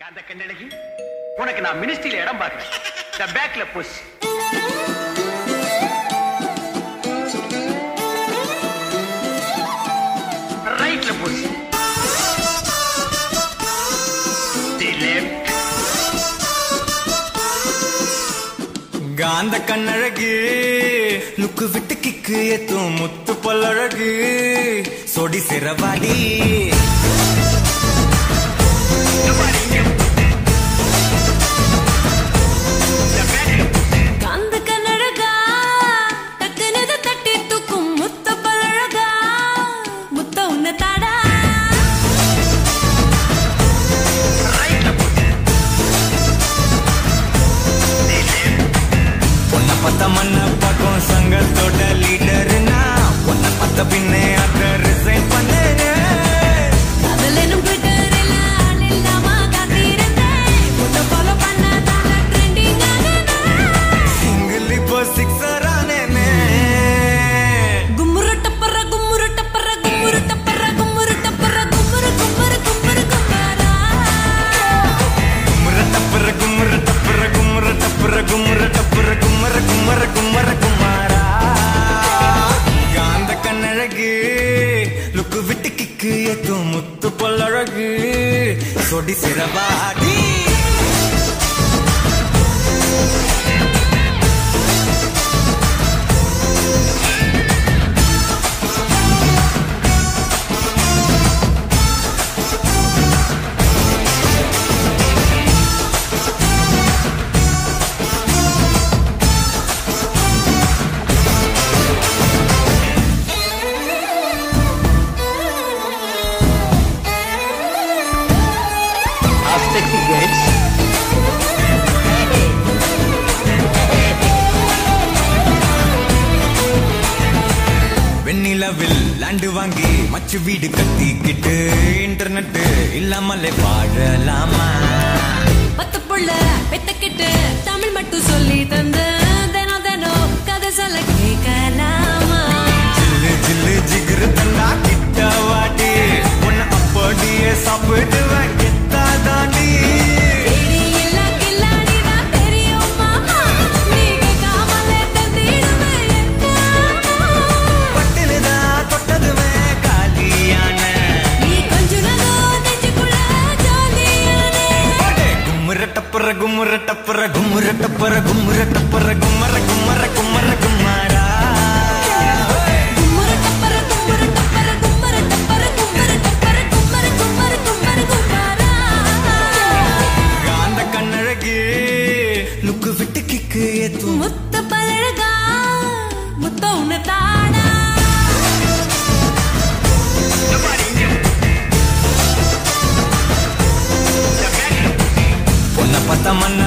காந்த கண்ணழகி உனக்கு நான் மினிஸ்ட்ரியில இடம் பார்க்கிறேன் இந்த பேக்ல புஷ் ரைட்ல புஷ் தி லெஃப்ட் காந்த கண்ணழகு லுக்கு விட்டு கிக்கு எத்தும் முத்து பல்லழகு சொடி சிறவாடி காந்த கண்ணழகா டக்குனது தட்டி தூக்கும் முத்த பழகா முத்த உன்ன தாடா உன்னை பத்த மண்ண பக்கம் சங்கத்தோட லீடர்னா உன்னை பத்த பின்னே அத ரிசைன் பண்ணேன் காதலனும் ட்விட்டரில் ஆள் இல்லாம காத்திருந்தேன் உன்னை ஃபாலோ பண்ண தான ட்ரெண்டிங் சிங்கிள் இப்போ சிக்ஸர் ஆனேனே கும்முரு டப்பர கும்முரு டப்பர கும்முரு டப்பர கும்முரு டப்பர கும்முரு கும்முரு கும்முரு கும்மாரா குமுற டப்புற குமுற டப்புற குமுற டப்புற குமுற டப்புற குமர குமர குமர குமாரா காந்த கண்ணழகு லுக்கு விட்டு கிக்கு எத்தும் முத்து பொல்லழகு சொடி சிறவாடி Our sexy girls. வெண்ணிலவில் லேண்டு வாங்கி மச்சு வீடு கட்டிக்கிட்டு இன்டர்நெட் இல்லாமலே வாழலாமா பத்து புள்ள பெத்தக்கிட்டு தமிழ் மட்டும் சொல்லி தந்து தினம் தினம் கதை சொல்ல கேட்கலாமா ஜில்லு ஜில்லு ஜிகிரு தந்தா கிட்ட வாடி உன்னை அப்படியே சாப்பிடுவேன் கெத்தா தாண்டி தேடி இல்ல கில்லாடிதான் தெரியும் மாமா நீ கேட்காமலே தந்திடுவேன் பட்டினுதான் தொட்டதுமே காலியான நீ கொஞ்சம் நகம் நெஞ்சுக்குள்ள ஜாலியானே கும்முற டப்புற கும்முற டப்புற கும்முற டப்புற கும்முற டப்புற கும்மர கும்மர கும்மர கும்மாரா கும்மரு டப்பர கும்மரு டப்பர கும்மரு டப்பர கும்மரு டப்பர கும்மரு கும்மரு கும்மரு கும்மாரா காந்த கண்ணழகு லுக்கு விட்டு கிக்கு ஏத்தும் முத்த பழகா முத்த உன்னை தாடா பொண்ண பத்த மண்ண